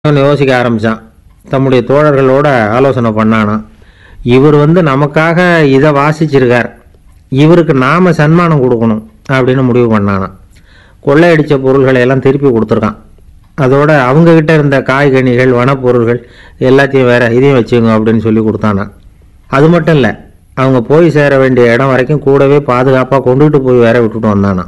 அவன் யோசிக்க ஆரம்பித்தான் தம்முடைய தோழர்களோட ஆலோசனை பண்ணானாம் இவர் வந்து நமக்காக இதை வாசிச்சிருக்கார் இவருக்கு நாம சன்மானம் கொடுக்கணும் அப்படின்னு முடிவு பண்ணானாம் கொள்ளையடித்த பொருள்களை எல்லாம் திருப்பி கொடுத்துருக்கான் அதோட அவங்கக்கிட்ட இருந்த காய்கனிகள் வனப்பொருள்கள் எல்லாத்தையும் வேற இதையும் வச்சுக்கோங்க அப்படின்னு சொல்லி கொடுத்தானா அது மட்டும் இல்லை அவங்க போய் சேர வேண்டிய இடம் வரைக்கும் கூடவே பாதுகாப்பாக கொண்டுகிட்டு போய் வேற விட்டுட்டு வந்தானா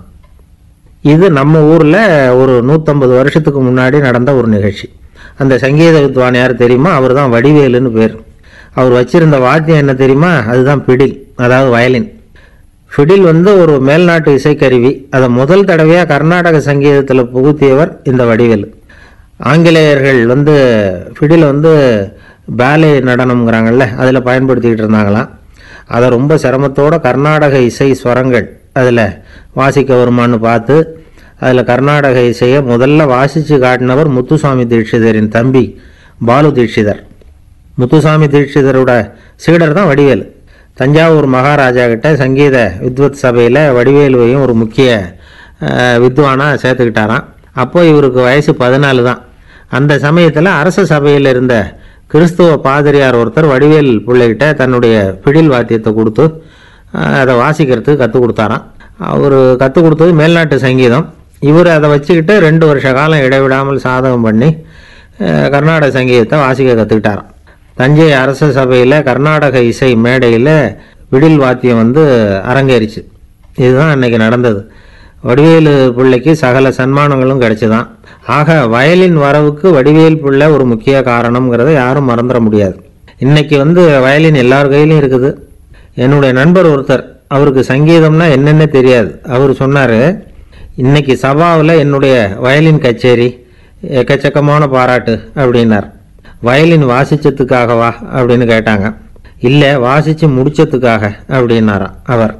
இது நம்ம ஊரில் ஒரு நூற்றம்பது வருஷத்துக்கு முன்னாடி நடந்த ஒரு நிகழ்ச்சி அந்த சங்கீத வித்வான் யார் தெரியுமா அவர் தான் வடிவேலுன்னு பேர் அவர் வச்சிருந்த வாத்தியம் என்ன தெரியுமா அதுதான் பிடில் அதாவது வயலின் ஃபிடில் வந்து ஒரு மேல்நாட்டு இசைக்கருவி அதை முதல் தடவையாக கர்நாடக சங்கீதத்தில் புகுத்தியவர் இந்த வடிவேலு ஆங்கிலேயர்கள் வந்து ஃபிடில் வந்து பேலே நடனம்ங்கிறாங்கல்ல அதில் பயன்படுத்திக்கிட்டு இருந்தாங்களாம் அதை ரொம்ப சிரமத்தோட கர்நாடக இசை ஸ்வரங்கள் அதில் வாசிக்க வருமான்னு பார்த்து அதில் கர்நாடக இசையை முதல்ல வாசித்து காட்டினவர் முத்துசாமி தீட்சிதரின் தம்பி பாலு தீட்சிதர் முத்துசாமி தீட்சிதரோட சீடர் தான் வடிவேலு தஞ்சாவூர் மகாராஜா கிட்ட சங்கீத வித்வத் சபையில் வடிவேலுவையும் ஒரு முக்கிய அஹ், வித்வானா சேர்த்துக்கிட்டாராம் அப்போ இவருக்கு வயசு பதினாலு தான் அந்த சமயத்தில் அரச சபையில் இருந்த கிறிஸ்துவ பாதிரியார் ஒருத்தர் வடிவேல் பிள்ளைகிட்ட தன்னுடைய பிடில் வாத்தியத்தை கொடுத்து அஹ், அதை வாசிக்கிறதுக்கு கற்றுக் கொடுத்தாராம் அவர் கற்றுக் கொடுத்தது மேல்நாட்டு சங்கீதம் இவர் அதை வச்சுக்கிட்டு ரெண்டு வருஷ காலம் இடைவிடாமல் சாதகம் பண்ணி அஹ், கர்நாடக சங்கீதத்தை வாசிக்க கற்றுக்கிட்டாராம் தஞ்சை அரச சபையில் கர்நாடக இசை மேடையில் விடில் வாத்தியம் வந்து அரங்கேறிச்சு இதுதான் அன்னைக்கு நடந்தது வடிவேலு பிள்ளைக்கு சகல சன்மானங்களும் கிடைச்சுதான் ஆக வயலின் வரவுக்கு வடிவேல் பிள்ளை ஒரு முக்கிய காரணம்ங்கிறத யாரும் மறந்துட முடியாது இன்னைக்கு வந்து வயலின் எல்லார் கையிலும் இருக்குது என்னுடைய நண்பர் ஒருத்தர் அவருக்கு சங்கீதம்னா என்னென்ன தெரியாது அவர் சொன்னார் இன்னைக்கு சபாவில் என்னுடைய வயலின் கச்சேரி எக்கச்சக்கமான பாராட்டு அப்படின்னார் வயலின் வாசிச்சதுக்காகவா அப்படின்னு கேட்டாங்க இல்லை வாசிச்சு முடிச்சதுக்காக அப்படின்னாராம் அவர்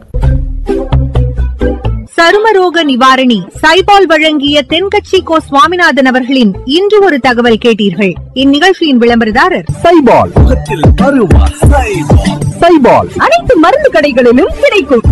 சருமரோக நிவாரணி சைபால் வழங்கிய தென்கட்சி கோ சுவாமிநாதன் அவர்களின் இன்று ஒரு தகவல் கேட்டீர்கள் இந்நிகழ்ச்சியின் விளம்பரதாரர் சைபால் முகத்தில் அருவா சைபால் சைபால் அனைத்து மருந்து கடைகளிலும் கிடைக்கும்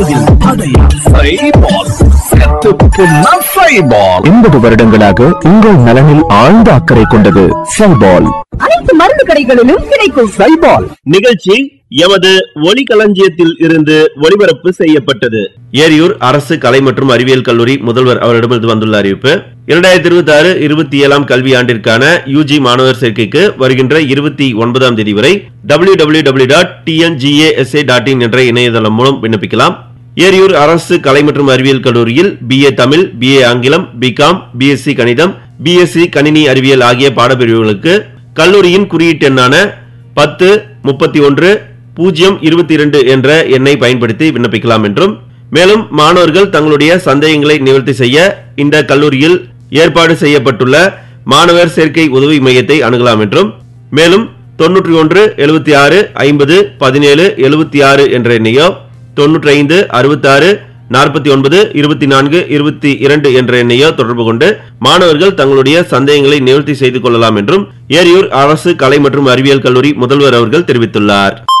சைபால் செத்து புண்ணா சைபால் எண்பது வருடங்களாக உங்கள் நலனில் ஆழ்ந்த அக்கறை கொண்டது சைபால் அனைத்து மருந்து கடைகளிலும் கிடைக்கும் சைபால் நிகழ்ச்சி எமது ஒலிகளஞ்சியத்தில் இருந்து ஒளிபரப்பு செய்யப்பட்டது ஏரியூர் அரசு கலை மற்றும் அறிவியல் கல்லூரி முதல்வர் அவரிடமிருந்து வந்துள்ள அறிவிப்பு இரண்டாயிரத்தி இருபத்தி ஆறு இருபத்தி ஏழாம் கல்வியாண்டிற்கான யூஜி மாணவர் சேர்க்கைக்கு வருகின்ற இருபத்தி ஒன்பதாம் தேதி வரை W W W dot TNGASA dot in என்ற இணையதளம் மூலம் விண்ணப்பிக்கலாம் ஏரியூர் அரசு கலை மற்றும் அறிவியல் கல்லூரியில் பிஏ தமிழ் பிஏ ஆங்கிலம் பிகாம் பிஎஸ்சி கணிதம் பிஎஸ்சி கணினி அறிவியல் ஆகிய பாடப்பிரிவுகளுக்கு கல்லூரியின் குறியீட்டு எண்ணான பத்து முப்பத்தி ஒன்று பூஜ்ஜியம் இருபத்தி இரண்டு என்ற எண்ணை பயன்படுத்தி விண்ணப்பிக்கலாம் என்றும் மேலும் மாணவர்கள் தங்களுடைய சந்தேகங்களை நிவர்த்தி செய்ய இந்த கல்லூரியில் ஏற்பாடு செய்யப்பட்டுள்ள மாணவர் சேர்க்கை உதவி மையத்தை அணுகலாம் என்றும் மேலும் தொன்னூற்றி ஒன்று எழுபத்தி ஆறு ஐம்பது பதினேழு எழுபத்தி ஆறு என்ற எண்ணையோ தொன்னூற்றி ஐந்து அறுபத்தாறு நாற்பத்தி ஒன்பது இருபத்தி நான்கு இருபத்தி இரண்டு என்ற எண்ணையோ தொடர்பு கொண்டு மாணவர்கள் தங்களுடைய சந்தேகங்களை நிவர்த்தி செய்து கொள்ளலாம் என்றும் ஏரியூர் அரசு கலை மற்றும் அறிவியல் கல்லூரி முதல்வர் அவர்கள் தெரிவித்துள்ளார்